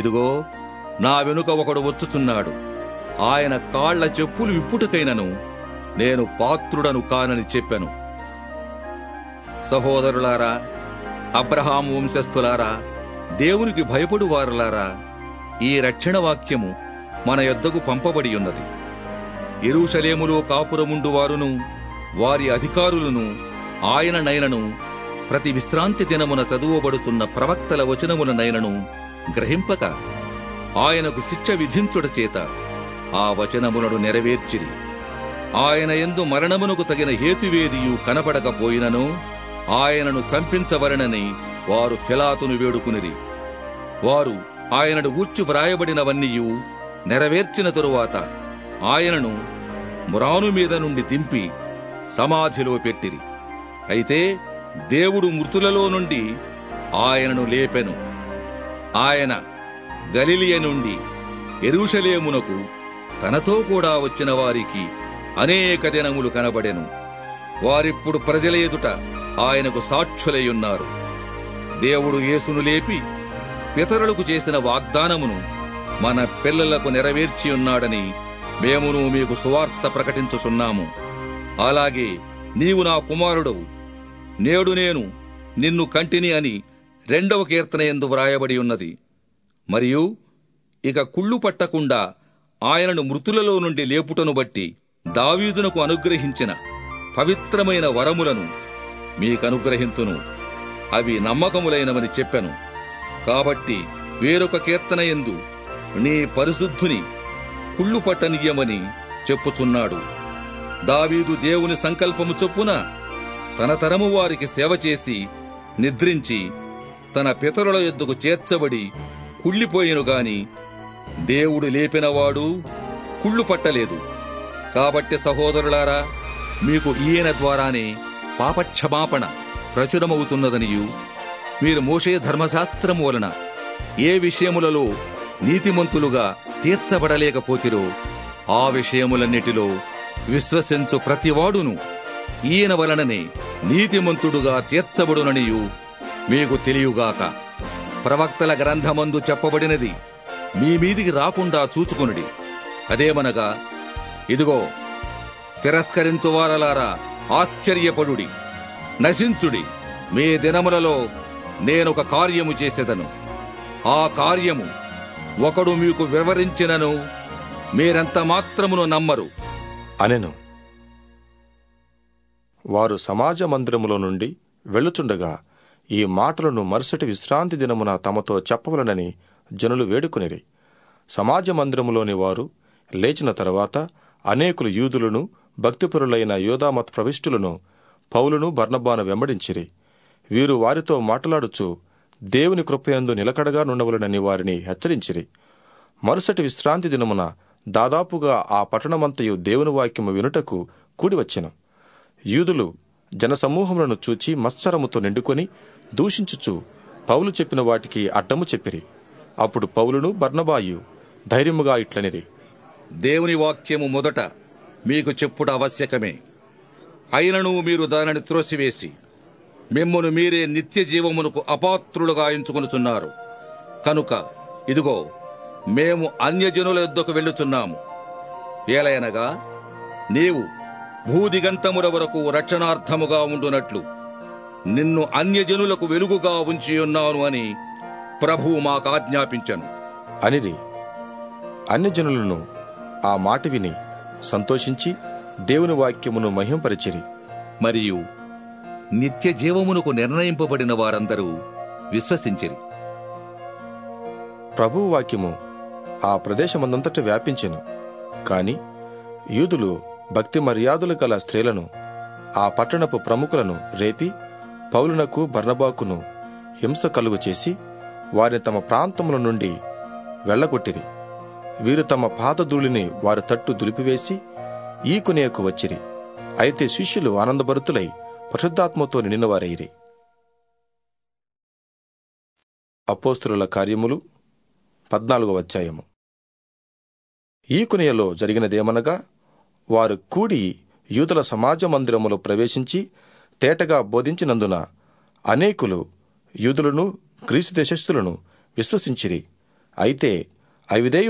ఇదిగో నా వెనుక ఒకడు వచ్చుచున్నాడు ఆయన కాళ్ల చెప్పులు విప్పుటకైనను నేను పాత్రుడను కానని చెప్పాను సహోదరులారా అబ్రహాం వంశస్థులారా దేవునికి భయపడు వారులారా ఈ రక్షణ వాక్యము మన యొద్దకు పంపబడి ఉన్నది ఎరుషలేములో కాపురముండు వారును వారి అధికారులను ఆయన నైనను ప్రతి విశ్రాంతి దినమున చదువబడుతున్న ప్రవక్తల వచనముల నైనను గ్రహింపక ఆయనకు శిక్ష విధించుట చేత ఆ వచనములను నెరవేర్చిరి ఆయన ఎందు మరణమునకు తగిన హేతువేదియు కనపడకపోయినను ఆయనను చంపించవలనని వారు ఫిలాతును వేడుకునిరి వారు ఆయనను గూర్చి వ్రాయబడినవన్నీయు నెరవేర్చిన తరువాత ఆయనను మురాను మీద నుండి దింపి సమాధిలో పెట్టిరి అయితే దేవుడు మృతులలో నుండి ఆయనను లేపెను ఆయన గలిలియ నుండి ఎరుషలేమునకు తనతో కూడా వచ్చిన వారికి అనేక దినములు కనబడెను వారిప్పుడు ప్రజల ఎదుట ఆయనకు సాక్షులయ్యున్నారు దేవుడు యేసును లేపి పితరులకు చేసిన వాగ్దానమును మన పిల్లలకు నెరవేర్చి ఉన్నాడని మేమును మీకు సువార్త ప్రకటించుచున్నాము అలాగే నీవు నా కుమారుడవు నేడు నేను నిన్ను కంటిని అని రెండవ కీర్తన ఎందు వ్రాయబడి ఉన్నది మరియు ఇక కుళ్ళు పట్టకుండా ఆయనను మృతులలో నుండి లేపుటను బట్టి దావీదునకు అనుగ్రహించిన పవిత్రమైన వరములను మీకనుగ్రహింతును అవి నమ్మకములైనవని చెప్పెను కాబట్టి వేరొక కీర్తన ఎందు నీ పరిశుద్ధుని కుళ్ళు పట్టనీయమని చెప్పుచున్నాడు దావీదు దేవుని సంకల్పము చొప్పున తన తరము వారికి సేవ చేసి నిద్రించి తన పితరుల ఎద్దుకు చేర్చబడి కుళ్ళిపోయెను గాని దేవుడు లేపినవాడు కుళ్ళు పట్టలేదు కాబట్టి సహోదరులారా మీకు ఈయన ద్వారానే పాపక్షమాపణ ప్రచురమవుతున్నదనియు మీరు మోషే ధర్మశాస్త్రము వలన ఏ విషయములలో నీతిమంతులుగా తీర్చబడలేకపోతిరో ఆ విషయములన్నిటిలో విశ్వసించు ప్రతివాడును ఈయన వలననే నీతిమంతుడుగా తీర్చబడుననియు మీకు తెలియగాక ప్రవక్తల గ్రంథమందు చెప్పబడినది మీ మీదికి రాకుండా చూచుకొనుడి అదేమనగా ఇదిగో తిరస్కరించువారలారా ఆశ్చర్యపడుడి నశించుడి మీ దినములలో నేనొక కార్యము చేసేదను ఆ కార్యము ఒకడు మీకు వివరించినను మీరెంత మాత్రమును నమ్మరు అనెను వారు సమాజ మందిరములో నుండి వెళ్ళుచుండగా ఈ మాటలను మరుసటి విశ్రాంతి దినమున తమతో చెప్పవలనని జనులు వేడుకొనిరి సమాజ మందిరములోని వారు లేచిన తరువాత అనేకులు యూదులను భక్తిపరులైన యోధామత్ ప్రవిష్టులను పౌలును బర్నబాను వెంబడించిరి వీరు వారితో మాట్లాడుచు దేవుని కృపయందు నిలకడగా నుండవలనని వారిని హెచ్చరించిరి మరుసటి విశ్రాంతి దినమున దాదాపుగా ఆ పట్టణమంతయు దేవుని వాక్యము వినుటకు కూడివచ్చెను యూదులు జనసమూహములను చూచి మత్సరముతో నిండుకొని దూషించుచు పౌలు చెప్పిన వాటికి అడ్డము చెప్పిరి అప్పుడు పౌలును బర్నబాయు ధైర్యముగా ఇట్లనిరి దేవుని వాక్యము మొదట మీకు చెప్పుట ఆవశ్యకమే అయినను మీరు దానిని త్రోసివేసి మిమ్మును మీరే నిత్య జీవమునకు అపాత్రులుగా ఎంచుకొనుచున్నారు కనుక ఇదిగో మేము అన్యజనుల యుద్ధకు వెళ్ళుచున్నాము ఏలయనగా నీవు భూదిగంతముల వరకు రక్షణార్థముగా ఉండునట్లు నిన్ను అన్యజనులకు వెలుగుగా ఉంచియున్నాను అని ప్రభువు మాకు ఆజ్ఞాపించను అనిరి అన్యజనులను ఆ మాట విని సంతోషించి దేవుని వాక్యమును మహింపరిచిరి మరియు నిత్య జీవమునకు నిర్ణయింపబడిన వారందరూ విశ్వసించిరి ప్రభువు వాక్యము ఆ ప్రదేశమందంతట వ్యాపించెను కాని యూదులు భక్తి మర్యాదలు గల స్త్రీలను ఆ పట్టణపు ప్రముఖులను రేపి పౌలునకు బర్నబాకును హింస కలుగు చేసి వారిని తమ ప్రాంతముల నుండి వెళ్ళగొట్టిరి వీరు తమ పాదధూళిని వారి తట్టు దులిపివేసి ఈ కొనేకు వచ్చిరి అయితే శిష్యులు ఆనందభరితులై పరిశుద్ధాత్మతో నిండినవారైరి అపోస్తుల కార్యములు పద్నాలుగవ అధ్యాయము ఈ కునియలో జరిగినదేమనగా వారు కూడి యూదుల సమాజ మందిరములో ప్రవేశించి తేటగా బోధించినందున అనేకులు యూదులను గ్రీసు దేశస్థులను విశ్వసించిరి అయితే అవిధేయు